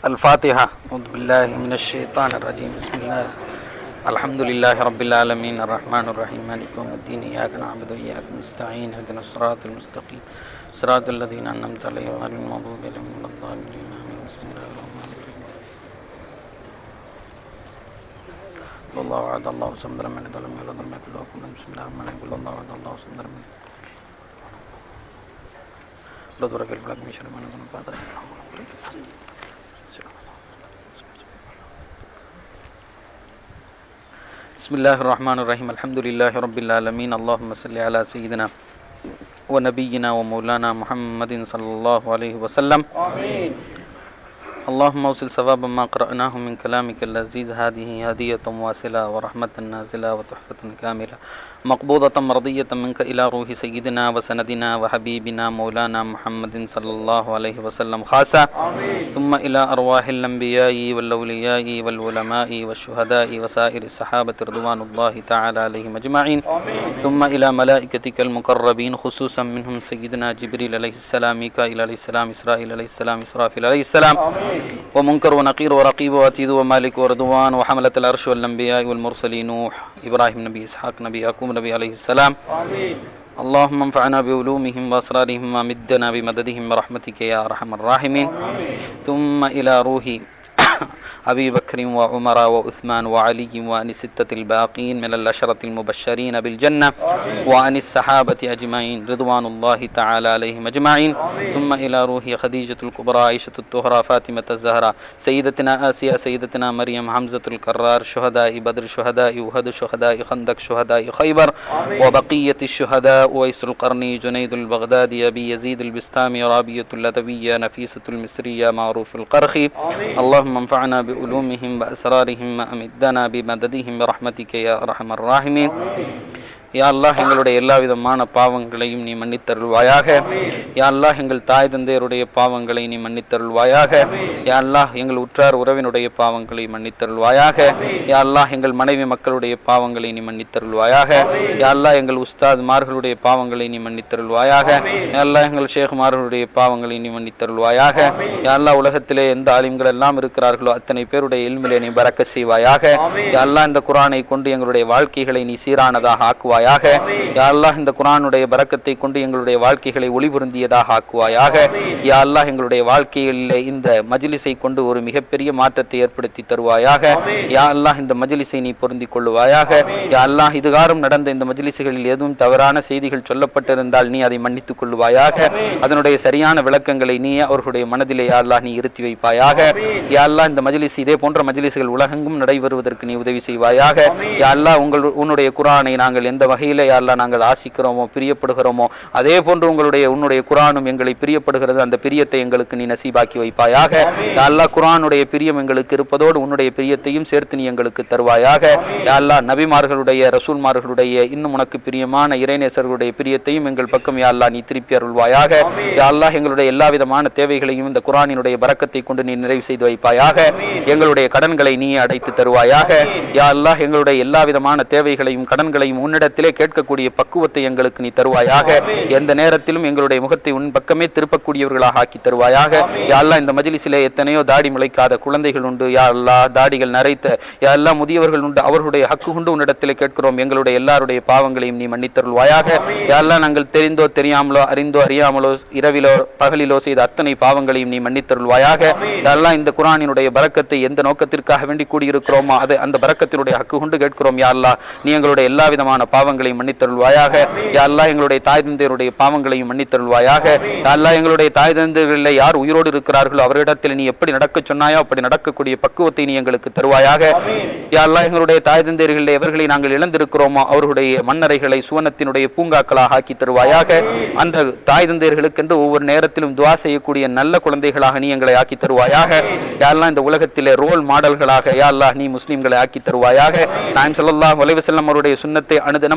الفاتحة أعوذ بالله من الشيطان الرجيم بسم الله الحمد لله رب العالمين الرحمن الرحيم مالك يوم الدين إياك نعبد وإياك نستعين اهدنا الصراط المستقيم صراط الذين أنعمت عليهم غير المغضوب عليهم ولا الضالين آمين بسم الله الرحمن الرحيم قل الله وعد الله صمد لم يلد ولم يولد ولم يكن له كفوا أحد. بسم الله الرحمن الرحيم قل الله وعد الله صمد لم يلد لا ضرر في الفلك من شر ما نزل من بعد بسم الله الرحمن الرحيم الحمد لله رب العالمين اللهم صل على سيدنا ونبينا ومولانا محمد صلى الله عليه وسلم آمين اللهم اوصل ثواب ما قرأناه من كلامك اللذيذ هذه هدية واصلة ورحمة نازلة وتحفة كاملة مقبوضة مرضية منك إلى روح سيدنا وسندنا وحبيبنا مولانا محمد صلى الله عليه وسلم خاصة آمين ثم إلى أرواح الأنبياء والأولياء والعلماء والشهداء وسائر الصحابة رضوان الله تعالى عليهم أجمعين آمين ثم إلى ملائكتك المقربين خصوصا منهم سيدنا جبريل عليه السلام ميكائيل عليه السلام إسرائيل عليه السلام إسرافيل عليه السلام آمين ومنكر ونقير ورقيب واتيد ومالك ورضوان وحملة العرش والأنبياء والمرسلين نوح إبراهيم نبي إسحاق نبي يعقوب نبي عليه السلام آمين اللهم انفعنا بعلومهم وأسرارهم ومدنا بمددهم برحمتك يا أرحم الراحمين آمين ثم إلى روح أبي بكر وعمر وعثمان وعلي وعن الستة الباقين من العشرة المبشرين بالجنة آمين وعن الصحابة أجمعين رضوان الله تعالى عليهم أجمعين آمين. ثم إلى روح خديجة الكبرى عائشة الطهرى فاطمة الزهراء سيدتنا آسيا سيدتنا مريم حمزة الكرار شهداء بدر شهداء أحد شهداء خندق شهداء خيبر آمين. وبقية الشهداء ويس القرني جنيد البغدادي أبي يزيد البستامي رابية اللدوية نفيسة المصرية معروف القرخي آمين. اللهم انفعنا بعلومهم وأسرارهم وأمدنا بمددهم برحمتك يا أرحم الراحمين யா அல்லாஹ் எங்களுடைய எல்லா விதமான பாவங்களையும் நீ மன்னித்தருள்வாயாக யா அல்லாஹ் எங்கள் தாய் தந்தையருடைய பாவங்களை நீ மன்னித்தருள்வாயாக யா அல்லாஹ் எங்கள் உற்றார் உறவினுடைய பாவங்களை மன்னித்தருள்வாயாக யா அல்லாஹ் எங்கள் மனைவி மக்களுடைய பாவங்களை நீ மன்னித்தருள்வாயாக யா அல்லாஹ் எங்கள் உஸ்தாத்மார்களுடைய பாவங்களை நீ மன்னித்தருள்வாயாக யா அல்லாஹ் எங்கள் ஷேகுமார்களுடைய பாவங்களை நீ மன்னித்தருள்வாயாக யா அல்லாஹ் உலகத்திலே எந்த ஆலிம்கள் எல்லாம் இருக்கிறார்களோ அத்தனை பேருடைய இல்மிலே நீ பறக்க செய்வாயாக யா அல்லாஹ் இந்த குரானை கொண்டு எங்களுடைய வாழ்க்கைகளை நீ சீரானதாக ஆக்குவாயாக யா அல்லாஹ் இந்த குரானுடைய பரக்கத்தை கொண்டு எங்களுடைய வாழ்க்கைகளை ஒளிபுருந்தியதாக ஆக்குவாயாக யா அல்லாஹ் எங்களுடைய வாழ்க்கையில் இந்த மஜ்லிஸை கொண்டு ஒரு மிகப்பெரிய மாற்றத்தை ஏற்படுத்தி தருவாயாக யா அல்லாஹ் இந்த மஜ்லிஸை நீ பொருந்திக் கொள்ளுவாயாக யா அல்லாஹ் இதுகாரும் நடந்த இந்த மஜ்லிஸுகளில் எதுவும் தவறான செய்திகள் சொல்லப்பட்டிருந்தால் நீ அதை மன்னித்துக் கொள்ளுவாயாக அதனுடைய சரியான விளக்கங்களை நீ அவர்களுடைய மனதிலே யா அல்லாஹ் நீ இருத்தி வைப்பாயாக யா அல்லாஹ் இந்த மஜ்லிஸ் இதே போன்ற மஜ்லிஸ்கள் உலகெங்கும் நடைபெறுவதற்கு நீ உதவி செய்வாயாக யா அல்லாஹ் உங்கள் உன்னுடைய குரானை நாங்கள் எந்த வகையில யா அல்லாஹ் நாங்கள் ஆசிக்கிறோமோ பிரியப்படுகிறோமோ அதே போன்று உங்களுடைய உன்னுடைய குரானும் எங்களை பிரியப்படுகிறது அந்த பிரியத்தை எங்களுக்கு நீ நசீபாக்கி வைப்பாயாக யா அல்லாஹ் குரானுடைய பிரியம் எங்களுக்கு இருப்பதோடு உன்னுடைய பிரியத்தையும் சேர்த்து நீ எங்களுக்கு தருவாயாக யா அல்லாஹ் நபிமார்களுடைய ரசூல்மார்களுடைய இன்னும் உனக்கு பிரியமான இறைநேசர்களுடைய பிரியத்தையும் எங்கள் பக்கம் யா அல்லாஹ் நீ திருப்பி அருள்வாயாக யா அல்லாஹ் எங்களுடைய எல்லா விதமான தேவைகளையும் இந்த குரானினுடைய பரக்கத்தை கொண்டு நீ நிறைவு செய்து வைப்பாயாக எங்களுடைய கடன்களை நீ அடைத்து தருவாயாக யா அல்லாஹ் எங்களுடைய எல்லா விதமான தேவைகளையும் கடன்களையும் உன்னிடத்திலே கேட்கக்கூடிய பக்குவத்தை எங்களுக்கு நீ தருவாயாக எந்த நேரத்திலும் எங்களுடைய முகத்தை உன் பக்கமே திருப்பக்கூடியவர்களாக ஆக்கி தருவாயாக யா அல்லாஹ் இந்த மஜ்லிஸிலே எத்தனையோ தாடி முளைக்காத குழந்தைகள் உண்டு யா அல்லாஹ் தாடிகள் நரைத்த யா அல்லாஹ் முதியவர்கள் உண்டு அவர்களுடைய ஹக்கு கொண்டு உன்னிடத்திலே கேட்கிறோம் எங்களுடைய எல்லாருடைய பாவங்களையும் நீ மன்னித்தருள்வாயாக யா அல்லாஹ் நாங்கள் தெரிந்தோ தெரியாமலோ அறிந்தோ அறியாமலோ இரவிலோ பகலிலோ செய்த அத்தனை பாவங்களையும் நீ மன்னித்தருள்வாயாக யா அல்லாஹ் இந்த குரானினுடைய பரக்கத்தை எந்த நோக்கத்திற்காக வேண்டி கூடியிருக்கிறோமோ அது அந்த பரக்கத்தினுடைய ஹக்கு கொண்டு கேட்கிறோம் யா அல்லாஹ் நீ எங்களுடைய எல்லா விதமான பாவங்களையும் மன்னித்தருள்வாயாக யா அல்லாஹ் எங்களுடைய தாய் தந்தையருடைய பாவங்களையும் மன்னித்தருள்வாயாக யா அல்லாஹ் எங்களுடைய தாய் தந்தையர்களில் யார் உயிரோடு இருக்கிறார்களோ அவரிடத்தில் நீ எப்படி நடக்க சொன்னாயோ அப்படி நடக்கக்கூடிய பக்குவத்தை நீ எங்களுக்கு தருவாயாக யா அல்லாஹ் எங்களுடைய தாய் தந்தையர்களில் எவர்களை நாங்கள் இழந்திருக்கிறோமோ அவர்களுடைய மண்ணறைகளை சுவனத்தினுடைய பூங்காக்களாக ஆக்கி தருவாயாக அந்த தாய் தந்தையர்களுக்கென்று ஒவ்வொரு நேரத்திலும் துவா செய்யக்கூடிய நல்ல குழந்தைகளாக நீ எங்களை ஆக்கி தருவாயாக யா அல்லாஹ் இந்த உலகத்திலே ரோல் மாடல்களாக யா அல்லாஹ் நீ முஸ்லிம்களை ஆக்கி தருவாயாக நான் ஸல்லல்லாஹு அலைஹி வஸல்லம் அவருடைய சுன்னத்தை அனுதினமும்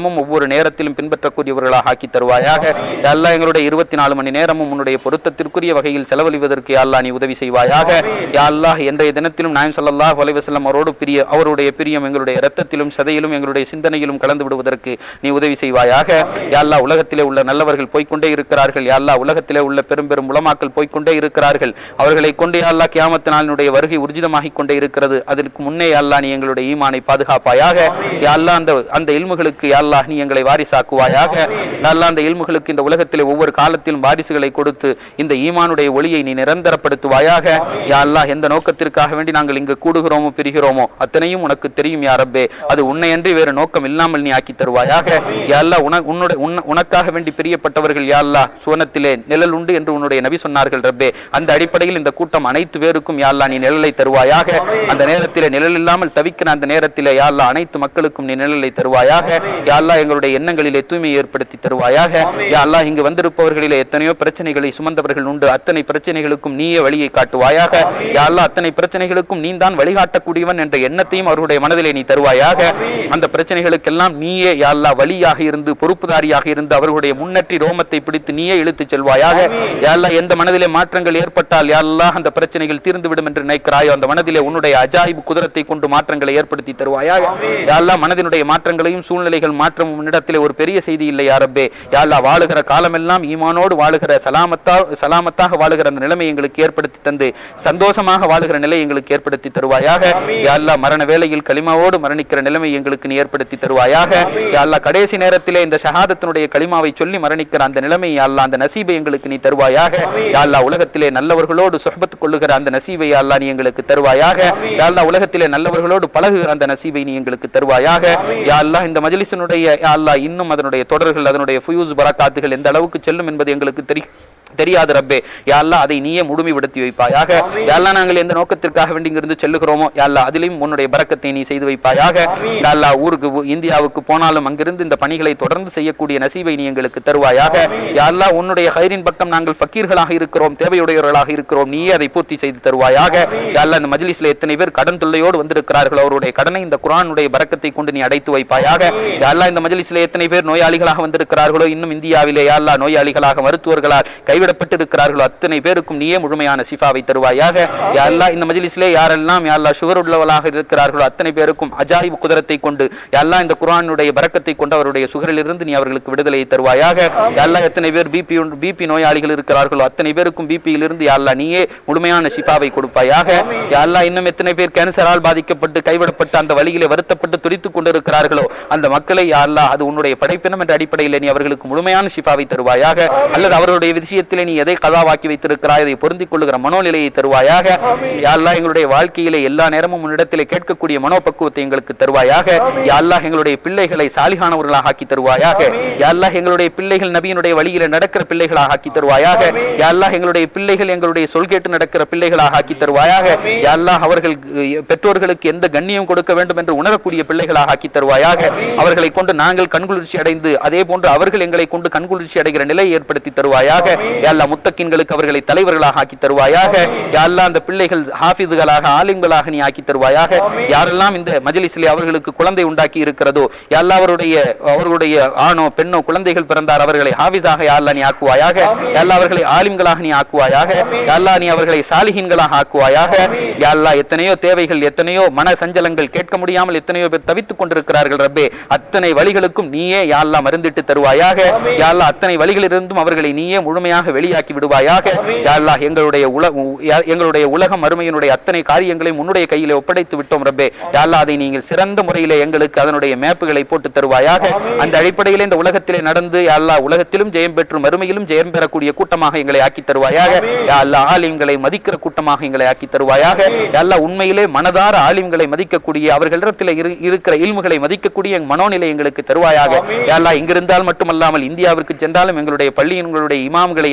நேரமும் ஒவ்வொரு நேரத்திலும் பின்பற்றக்கூடியவர்களாக ஆக்கி தருவாயாக யா அல்லாஹ் எங்களுடைய இருபத்தி நாலு மணி நேரமும் உன்னுடைய பொருத்தத்திற்குரிய வகையில் செலவழிவதற்கு யா அல்லாஹ் நீ உதவி செய்வாயாக யா அல்லாஹ் என்டைய தினத்திலும் நாயம் ஸல்லல்லாஹு அலைஹி வஸல்லம் அவரோடு பிரிய அவருடைய பிரியம் எங்களுடைய இரத்தத்திலும் சதையிலும் எங்களுடைய சிந்தனையிலும் கலந்து விடுவதற்கு நீ உதவி செய்வாயாக யா அல்லாஹ் உலகத்திலே உள்ள நல்லவர்கள் போய்க்கொண்டே இருக்கிறார்கள் யா அல்லாஹ் உலகத்திலே உள்ள பெரும் பெரும் உலமாக்கள் போய்க்கொண்டே இருக்கிறார்கள் அவர்களை கொண்டு யா அல்லாஹ் கியாமத் நாளினுடைய வருகை உர்ஜிதமாகிக் கொண்டே இருக்கிறது அதற்கு முன்னே யா அல்லாஹ் நீ எங்களுடைய ஈமானை பாதுகாப்பாயாக யா அல்லாஹ் அந்த அந்த இல்முகளுக்கு யா அல்லாஹ் நீ எங்களை வாரிசாக்குவாயாக யா அல்லாஹ் அந்த இல்முகளுக்கு இந்த உலகத்திலே ஒவ்வொரு காலத்திலும் வாரிசுகளை கொடுத்து இந்த ஈமானுடைய ஒளியை நீ நிரந்தரப்படுத்துவாயாக யா அல்லாஹ் எந்த நோக்கத்திற்காக வேண்டி நாங்கள் இங்கு கூடுகிறோமோ பிரிகிறோமோ அத்தனையும் உனக்கு தெரியும் யா ரப்பே அது உன்னை அன்றி வேறு நோக்கம் இல்லாமல் நீ ஆக்கி தருவாயாக யா அல்லாஹ் உன உன்னுடைய உன்ன- உனக்காக வேண்டி பிரியப்பட்டவர்கள் யா அல்லாஹ் சுவனத்திலே நிழல் உண்டு என்று உன்னுடைய நபி சொன்னார்கள் ரப்பே அந்த அடிப்படையில் இந்த கூட்டம் அனைத்து பேருக்கும் யா அல்லாஹ் நீ நிழலை தருவாயாக அந்த நேரத்திலே நிழல் இல்லாமல் தவிக்கிற அந்த நேரத்திலே யா அல்லாஹ் அனைத்து மக்களுக்கும் நீ நிழலை தருவாயாக யா அல்லாஹ் எங்களுடைய எண்ணங்களிலே தூய்மை ஏற்படுத்தி தருவாயாக யா அல்லாஹ் இங்கு வந்திருப்பவர்களிலே எத்தனையோ பிரச்சனைகளை சுமந்தவர்கள் உண்டு அத்தனை பிரச்சனைகளுக்கும் நீயே வழியை காட்டுவாயாக யா அல்லாஹ் அத்தனை பிரச்சனைகளுக்கும் நீ தான் வழிகாட்டக்கூடியவன் என்ற எண்ணத்தையும் அவர்களுடைய மனதிலே நீ தருவாயாக அந்த பிரச்சனைகளுக்கெல்லாம் நீயே யா அல்லாஹ் வழியாக இருந்து பொறுப்புதாரியாக இருந்து அவர்களுடைய முன்னேற்றி ரோமத்தை பிடித்து நீயே இழுத்துச் செல்வாயாக யா அல்லாஹ் எந்த மனதிலே மாற்றங்கள் ஏற்பட்டால் யா அல்லாஹ் அந்த பிரச்சனைகள் தீர்ந்துவிடும் என்று நினைக்கிறாயோ அந்த மனதிலே உன்னுடைய அஜாயிபு குதிரத்தை கொண்டு மாற்றங்களை ஏற்படுத்தி தருவாயாக யா அல்லாஹ் மனதினுடைய மாற்றங்களையும் சூழ்நிலைகள் மாற்றம் உன்னிடத்திலே ஒரு பெரிய செய்தி இல்லை யா ரப்பே யா அல்லாஹ் வாழுகிற காலமெல்லாம் ஈமானோடு வாழுகிற சலாமத்தா சலாமத்தாக வாழுகிற அந்த நிலைமை எங்களுக்கு ஏற்படுத்தி தந்து சந்தோஷமாக வாழுகிற நிலை எங்களுக்கு ஏற்படுத்தி தருவாயாக யா அல்லாஹ் மரண வேளையில் களிமாவோடு மரணிக்கிற நிலைமை எங்களுக்கு நீ ஏற்படுத்தி தருவாயாக யா அல்லாஹ் கடைசி நேரத்திலே இந்த ஷஹாதத்தினுடைய களிமாவை சொல்லி மரணிக்கிற அந்த நிலைமை யா அல்லாஹ் அந்த நசீபை எங்களுக்கு நீ தருவாயாக யா அல்லாஹ் உலகத்திலே நல்லவர்களோடு சுஹபத் கொள்ளுகிற அந்த நசீபை யா அல்லாஹ் நீ எங்களுக்கு தருவாயாக யா அல்லாஹ் உலகத்திலே நல்லவர்களோடு பழகுகிற அந்த நசீபை நீ எங்களுக்கு தருவாயாக யா அல்லாஹ் இந்த மஜ்லிஸினுடைய யா அல்லாஹ் இன்னும் அதனுடைய தொடர்கள் அதனுடைய ஃபுயூஸ் பரக்காத்துகள் எந்த அளவுக்கு செல்லும் என்பது எங்களுக்கு தெரியும் தெரியாது ரப்பே யா அல்லாஹ் அதை நீயே முழுமைப்படுத்தி வைப்பாயாக யா அல்லாஹ் நாங்கள் எந்த நோக்கத்திற்காக வேண்டி இங்கிருந்து செல்லுகிறோமோ யா அல்லாஹ் அதிலும் உன்னுடைய பரக்கத்தை நீ செய்து வைப்பாயாக யா அல்லாஹ் ஊருக்கு ஊ- இந்தியாவுக்கு போனாலும் அங்கிருந்து இந்த பணிகளை தொடர்ந்து செய்யக்கூடிய நசீவை நீ எங்களுக்கு தருவாயாக யா அல்லாஹ் உன்னுடைய ஹைரின் பக்கம் நாங்கள் ஃபக்கீர்களாக இருக்கிறோம் தேவையுடையவர்களாக இருக்கிறோம் நீயே அதை பூர்த்தி செய்து தருவாயாக யா அல்லாஹ் இந்த மஜ்லிஸ்ல எத்தனை பேர் கடன் தொல்லையோடு வந்திருக்கிறார்கள் அவருடைய கடனை இந்த குர்ஆனுடைய பரக்கத்தை கொண்டு நீ அடைத்து வைப்பாயாக யா அல்லாஹ் இந்த மஜ்லிஸ்ல எத்தனை பேர் நோயாளிகளாக வந்திருக்கிறார்களோ இன்னும் இந்தியாவிலே யா அல்லாஹ் நோயாளிகளாக மருத்துவர்களால் கைவிடப்பட்டு இருக்கிறார்களோ அத்தனை பேருக்கும் நீயே முழுமையான சிஃபாவை தருவாயாக யா அல்லாஹ் இந்த மஜ்லிஸ்லே யாரெல்லாம் யா அல்லாஹ் சுகர் உள்ளவர்களாக இருக்கிறார்களோ அத்தனை பேருக்கும் அஜாயிப் குதிரத்தை கொண்டு யா அல்லாஹ் இந்த குர்ஆனுடைய பரக்கத்தை கொண்டு அவருடைய சுகரிலிருந்து நீ அவர்களுக்கு விடுதலையை தருவாயாக யா அல்லாஹ் எத்தனை பேர் பிபி பிபி நோயாளிகள் இருக்கிறார்களோ அத்தனை பேருக்கும் பிபியில் இருந்து யா அல்லாஹ் நீயே முழுமையான சிஃபாவை கொடுப்பாயாக யா அல்லாஹ் இன்னும் எத்தனை பேர் கேன்சரால் பாதிக்கப்பட்டு கைவிடப்பட்டு அந்த வழியிலே வருத்தப்பட்டு துடித்துக் கொண்டிருக்கிறார்களோ அந்த மக்களை யா அல்லாஹ் அது உன்னுடைய படைப்பினம் என்ற அடிப்படையில் நீ அவர்களுக்கு முழுமையான சிஃபாவை தருவாயாக அல்லது அவர்களுடைய விஷயத்திலே நீ எதை கதாவாக்கி வைத்திருக்கிறாய் அதை பொருந்திக் கொள்ளுகிற மனோநிலையை தருவாயாக யா அல்லாஹ் எங்களுடைய வாழ்க்கையிலே எல்லா நேரமும் உன்னிடத்திலே கேட்கக்கூடிய மனோபக்குவத்தை எங்களுக்கு தருவாயாக யா அல்லாஹ் எங்களுடைய பிள்ளைகளை சாலிகானவர்களாக ஆக்கி தருவாயாக யா அல்லாஹ் எங்களுடைய பிள்ளைகள் நபியினுடைய வழியிலே நடக்கிற பிள்ளைகளாக ஆக்கி தருவாயாக யா அல்லாஹ் எங்களுடைய பிள்ளைகள் எங்களுடைய சொல் கேட்டு நடக்கிற பிள்ளைகளாக ஆக்கி தருவாயாக யா அல்லாஹ் அவர்கள் அஹ், பெற்றோர்களுக்கு எந்த கண்ணியம் கொடுக்க வேண்டும் என்று உணரக்கூடிய பிள்ளைகளாக ஆக்கி தருவாயாக அவர்களை கொண்டு நாங்கள் கண்குளிர்ச்சி அடைந்து அதே போன்று அவர்கள் எங்களை கொண்டு கண்குளிர்ச்சி அடைகிற நிலையை ஏற்படுத்தி தருவாயாக யா அல்லாஹ் முத்தக்கின்களுக்கு அவர்களை தலைவர்களாக ஆக்கி தருவாயாக யா அல்லாஹ் அந்த பிள்ளைகள் ஹாஃபிதுகளாக ஆலிம்களாக நீ ஆக்கி தருவாயாக யாரெல்லாம் இந்த மஜ்லிஸிலே அவர்களுக்கு குழந்தை உண்டாக்கி இருக்கிறதோ யா அல்லாஹ் அவருடைய அவர்களுடைய ஆணோ பெண்ணோ குழந்தைகள் பிறந்தார் அவர்களை ஹாஃபிஸாக யா அல்லாஹ் நீ ஆக்குவாயாக யா அல்லாஹ் அவர்களை ஆலிம்களாக நீ ஆக்குவாயாக யா அல்லாஹ் நீ அவர்களை சாலிஹீன்களாக ஆக்குவாயாக யா அல்லாஹ் எத்தனையோ தேவைகள் எத்தனையோ மன சஞ்சலங்கள் கேட்க முடியாமல் எத்தனையோ பேர் தவித்துக் கொண்டிருக்கிறார்கள் ரப்பே அத்தனை வழிகளுக்கும் நீயே யா அல்லாஹ் மருந்திட்டு தருவாயாக யா அல்லாஹ் அத்தனை வழிகளிலிருந்தும் அவர்களை நீயே முழுமையாக வெளியாக்கி விடுவாயாக யா அல்லாஹ் எங்களுடைய உல உ- யா- எங்களுடைய உலகம் மறுமையினுடைய அத்தனை காரியங்களையும் உன்னுடைய கையிலே ஒப்படைத்து விட்டோம் ரப்பே யா அல்லாஹ் அதை நீங்கள் சிறந்த முறையிலே எங்களுக்கு அதனுடைய மேப்புகளை போட்டு தருவாயாக அந்த அடிப்படையிலே இந்த உலகத்திலே நடந்து யா அல்லாஹ் உலகத்திலும் ஜெயம் பெற்று மறுமையிலும் ஜெயம் பெறக்கூடிய கூட்டமாக எங்களை ஆக்கி தருவாயாக யா அல்லாஹ் ஆலிம்களை மதிக்கிற கூட்டமாக எங்களை ஆக்கி தருவாயாக யா அல்லாஹ் உண்மையிலே மனதார ஆலிம்களை மதிக்கக்கூடிய அவர்களிடத்தில் இரு- இருக்கிற இல்முகளை மதிக்கக்கூடிய எங் மனோநிலை எங்களுக்கு தருவாயாக யா அல்லாஹ் இங்கிருந்தால் மட்டுமல்லாமல் இந்தியாவிற்கு சென்றாலும் எங்களுடைய பள்ளியினுடைய இமாம்களை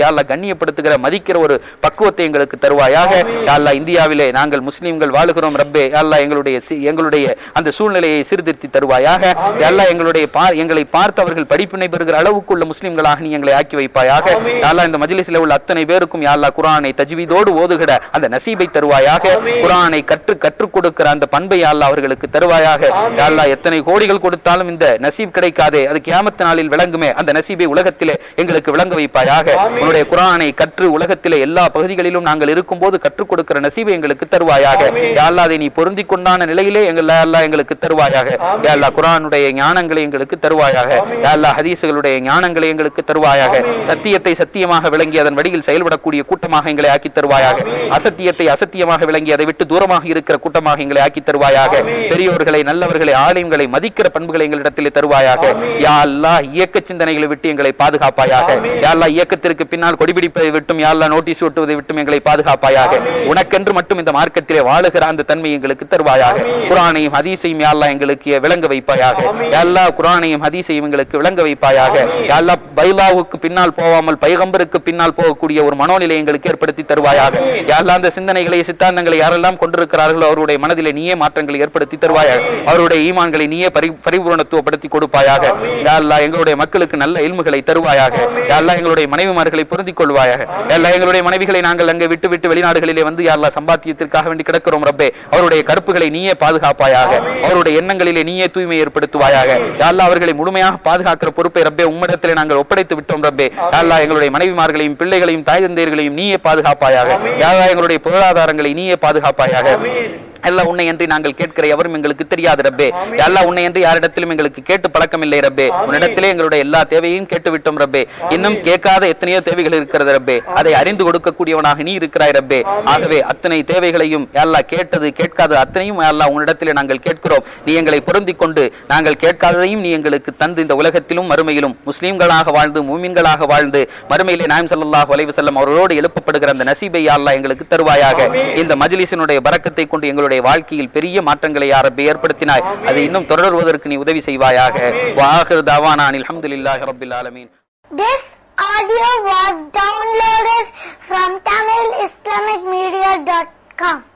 யா அல்லாஹ் கண்ணியப்படுத்துகிற மதிக்கிற ஒரு பக்குவத்தை எங்களுக்கு தருவாயாக யா அல்லாஹ் இந்தியாவிலே நாங்கள் முஸ்லிம்கள் வாழுகிறோம் ரப்பே யா அல்லாஹ் எங்களுடைய சி- எங்களுடைய அந்த சூழ்நிலையை சீர்திருத்தி தருவாயாக யா அல்லாஹ் எங்களுடைய பா- எங்களை பார்த்து அவர்கள் படிப்பினை பெறுகிற அளவுக்குள்ள முஸ்லிம்களாக நீ எங்களை ஆக்கி வைப்பாயாக யா அல்லாஹ் இந்த மஜ்லிஸில் உள்ள அத்தனை பேருக்கும் யா அல்லாஹ் குர்ஆனை தஜ்வீதோடு ஓதுகிற அந்த நசீபை தருவாயாக குர்ஆனை கற்று கற்றுக் கொடுக்கிற அந்த பண்பை யா அல்லாஹ் அவர்களுக்கு தருவாயாக யா அல்லாஹ் எத்தனை கோடிகள் கொடுத்தாலும் இந்த நசீப் கிடைக்காதே அது கியாமத் நாளில் விளங்குமே அந்த நசீபை உலகத்திலே எங்களுக்கு விளங்க வைப்பாயாக உன்னுடைய குர்ஆனை கற்று உலகத்திலே எல்லா பகுதிகளிலும் நாங்கள் இருக்கும்போது கற்றுக் கொடுக்கிற நசீபை எங்களுக்கு தருவாயாக யா அல்லாஹ் அதை நீ பொருந்திக் கொண்டான நிலையிலே எங்கள் யா அல்லாஹ் எங்களுக்கு தருவாயாக யா அல்லாஹ் குர்ஆனுடைய ஞானங்களை எங்களுக்கு தருவாயாக யா அல்லாஹ் ஹதீஸுகளுடைய ஞானங்களை எங்களுக்கு தருவாயாக சத்தியத்தை சத்தியமாக விளங்கி அதன் வழியில் செயல்படக்கூடிய கூட்டமாக எங்களை ஆக்கி தருவாயாக அசத்தியத்தை அசத்தியமாக விளங்கி அதை விட்டு தூரமாக இருக்கிற கூட்டமாக எங்களை ஆக்கி தருவாயாக பெரியோர்களை நல்லவர்களை ஆலயங்களை மதிக்கிற பண்புகளை எங்களிடத்திலே தருவாயாக யா அல்லாஹ் இயக்க சிந்தனைகளை விட்டு எங்களை பாதுகாப்பாயாக யா அல்லாஹ் இயக்கத்திற்கு பின்னால் கொடிபிடிப்பதை விட்டும் யா அல்லாஹ் நோட்டீஸ் ஒட்டுவதை விட்டும் எங்களை பாதுகாப்பாயாக உனக்கென்று மட்டும் இந்த மார்க்கத்திலே வாழுகிற அந்த தன்மை எங்களுக்கு தருவாயாக குரானையும் ஹதீஸையும் யா அல்லாஹ் எங்களுக்கு விளங்க வைப்பாயாக யா அல்லாஹ் குரானையும் ஹதீஸையும் எங்களுக்கு விளங்க வைப்பாயாக யா அல்லாஹ் பைலாவுக்கு பின்னால் போகாமல் பைகம்பருக்கு பின்னால் போகக்கூடிய ஒரு மனோநிலை எங்களுக்கு ஏற்படுத்தி தருவாயாக யா அல்லாஹ் அந்த சிந்தனைகளை சித்தாந்தங்களை யாரெல்லாம் கொண்டிருக்கிறார்களோ அவருடைய மனதிலே நீயே மாற்றங்களை ஏற்படுத்தி தருவாயாக அவருடைய ஈமான்களை நீயே பரி பரிபூரணத்துவப்படுத்தி கொடுப்பாயாக யா அல்லாஹ் எங்களுடைய மக்களுக்கு நல்ல இல்முகளை தருவாயாக யா அல்லாஹ் எங்களுடைய மனைவிமார்களை பொருந்திக் கொள்வாயாக யா அல்லாஹ் எங்களுடைய மனைவிகளை நாங்கள் அங்கே விட்டு விட்டு வெளிநாடுகளிலே வந்து யா அல்லாஹ் சம்பாத்தியத்திற்காக வேண்டி கிடக்கிறோம் ரப்பே அவருடைய கருப்புகளை நீயே பாதுகாப்பாயாக அவருடைய எண்ணங்களிலே நீயே தூய்மை ஏற்படுத்துவாயாக யா அல்லாஹ் அவர்களை முழுமையாக பாதுகாக்கிற பொறுப்பை ரப்பே உம்மிடத்திலே நாங்கள் ஒப்படைத்து விட்டோம் ரப்பே யா அல்லாஹ் எங்களுடைய மனைவிமார்களையும் பிள்ளைகளையும் தாய் தந்தையர்களையும் நீயே பாதுகாப்பாயாக யா அல்லாஹ் எங்களுடைய பொருளாதாரங்களை நீயே பாதுகாப்பாயாக எல்லாம் உன்னை என்று நாங்கள் கேட்கிற எவரும் எங்களுக்கு தெரியாது ரப்பே எல்லாம் உன்னை என்று யாரிடத்திலும் எங்களுக்கு கேட்டு பழக்கம் இல்லை ரப்பே உன்னிடத்திலே எங்களுடைய எல்லா தேவையையும் கேட்டு விட்டோம் ரப்பே இன்னும் கேட்காத எத்தனையோ தேவைகள் இருக்கிறது ரப்பே அதை அறிந்து கொடுக்கக்கூடியவனாக நீ இருக்கிறாய் ரப்பே ஆகவே அத்தனை தேவைகளையும் எல்லாம் கேட்டது கேட்காத அத்தனையும் எல்லாம் உன்னிடத்திலே நாங்கள் கேட்கிறோம் நீ எங்களை பொருந்திக் கொண்டு நாங்கள் கேட்காததையும் நீ எங்களுக்கு தந்து இந்த உலகத்திலும் மறுமையிலும் முஸ்லீம்களாக வாழ்ந்து மூமின்களாக வாழ்ந்து மறுமையிலே நாயம் ஸல்லல்லாஹு அலைஹி வஸல்லம் அவர்களோடு எழுப்பப்படுகிற அந்த நசீபை யா அல்லாஹ் எங்களுக்கு தருவாயாக இந்த மஜ்லிஸினுடைய பரக்கத்தை கொண்டு எங்களுடைய வாழ்க்கையில் பெரிய மாற்றங்களை யாரப்பே ஏற்படுத்தினாய் அது இன்னும் தொடருவதற்கு நீ உதவி செய்வாயாக வாஹிர் தாவானா அல்ஹம்துலில்லாஹி ரப்பில் ஆலமீன் This audio was downloaded from TamilIslamicMedia.com.